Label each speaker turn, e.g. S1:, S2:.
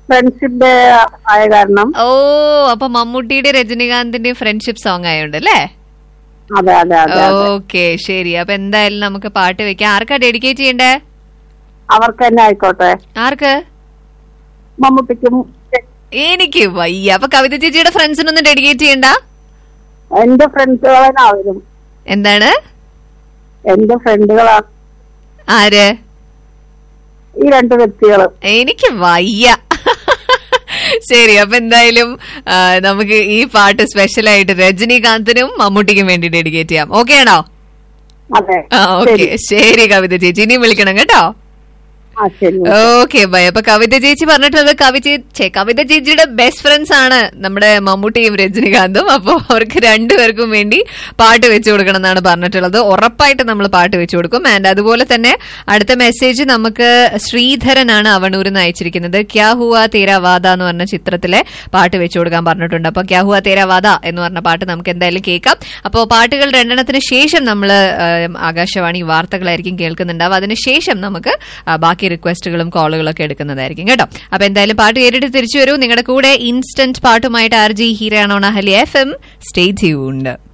S1: Friendship day ആയ കാരണം
S2: ഓ അപ്പൊ മമ്മൂട്ടിയുടെ രജനീകാന്തിന്റെ ഫ്രണ്ട്ഷിപ്പ് സോങ് ആയോണ്ട് അല്ലേ
S1: അതെ അതെ അതെ അതെ.
S2: ഓക്കെ ശരി അപ്പൊ എന്തായാലും നമുക്ക് പാട്ട് വെക്കാം ആർക്കാ ഡെഡിക്കേറ്റ് ചെയ്യണ്ടേ
S1: അവർക്ക് തന്നെ ആയിക്കോട്ടെ
S2: ആർക്ക്
S1: മമ്മൂട്ടിക്കും
S2: എനിക്ക് വയ്യ അപ്പൊ കവിത ചേച്ചിയുടെ ഫ്രണ്ട്സിനൊന്നും ഡെഡിക്കേറ്റ് ചെയ്യണ്ട
S1: എന്റെ ഫ്രണ്ട്സുകളാവരും
S2: എന്താണ്
S1: എന്റെ ഫ്രണ്ടുകളാണ്
S2: ആര്
S1: ഈ രണ്ട് വ്യക്തികൾ
S2: എനിക്ക് വയ്യ ശരി അപ്പൊ എന്തായാലും ആ, നമുക്ക് ഈ പാട്ട് സ്പെഷ്യൽ ആയിട്ട് രജനീകാന്തിനും മമ്മൂട്ടിക്കും വേണ്ടി ഡെഡിക്കേറ്റ് ചെയ്യാം ഓക്കെ ആണോ
S1: അതെ
S2: ആ ഓക്കെ
S1: ശരി.
S2: ശരി കവിത ചേച്ചി ഇനിയും വിളിക്കണം കേട്ടോ
S1: ആ ശരി
S2: ഓക്കെ ബൈ അപ്പൊ കവിത ചേച്ചി പറഞ്ഞിട്ടുള്ളത് കവി ചേ കവിത ചേച്ചിയുടെ ബെസ്റ്റ് ഫ്രണ്ട്സ് ആണ് നമ്മുടെ മമ്മൂട്ടിയും രജനികാന്തും അപ്പൊ അവർക്ക് രണ്ടുപേർക്കും വേണ്ടി പാട്ട് വെച്ചു കൊടുക്കണം എന്നാണ് പറഞ്ഞിട്ടുള്ളത് ഉറപ്പായിട്ട് നമ്മൾ പാട്ട് വെച്ചു കൊടുക്കും ആൻഡ് അതുപോലെ തന്നെ അടുത്ത മെസ്സേജ് നമുക്ക് ശ്രീധരനാണ് അവണൂരിൽ നിന്ന് അയച്ചിരിക്കുന്നത് ക്യാ ഹുവ തേരാ വാദ എന്ന് പറഞ്ഞ ചിത്രത്തിലെ പാട്ട് വെച്ചു കൊടുക്കാൻ പറഞ്ഞിട്ടുണ്ട് അപ്പൊ ക്യാ ഹുവ തേരാ വാദ എന്ന് പറഞ്ഞ പാട്ട് നമുക്ക് എന്തായാലും കേൾക്കാം അപ്പോൾ പാട്ടുകൾ രണ്ടെണ്ണത്തിന് ശേഷം നമ്മൾ ആകാശവാണി വാർത്തകളായിരിക്കും കേൾക്കുന്നുണ്ടാവും അതിനുശേഷം നമുക്ക് ആ, ബാക്കി റിക്വസ്റ്റുകളും കോളുകളും ഒക്കെ എടുക്കുന്നതായിരിക്കും കേട്ടോ അപ്പൊ എന്തായാലും പാട്ട് കേട്ടിട്ട് തിരിച്ചു വരൂ നിങ്ങളുടെ കൂടെ ഇൻസ്റ്റന്റ് പാട്ടുമായിട്ട് ആർ ജി ഹീരാണോ അഹലി എഫ് എം സ്റ്റേ ട്യൂൺഡ്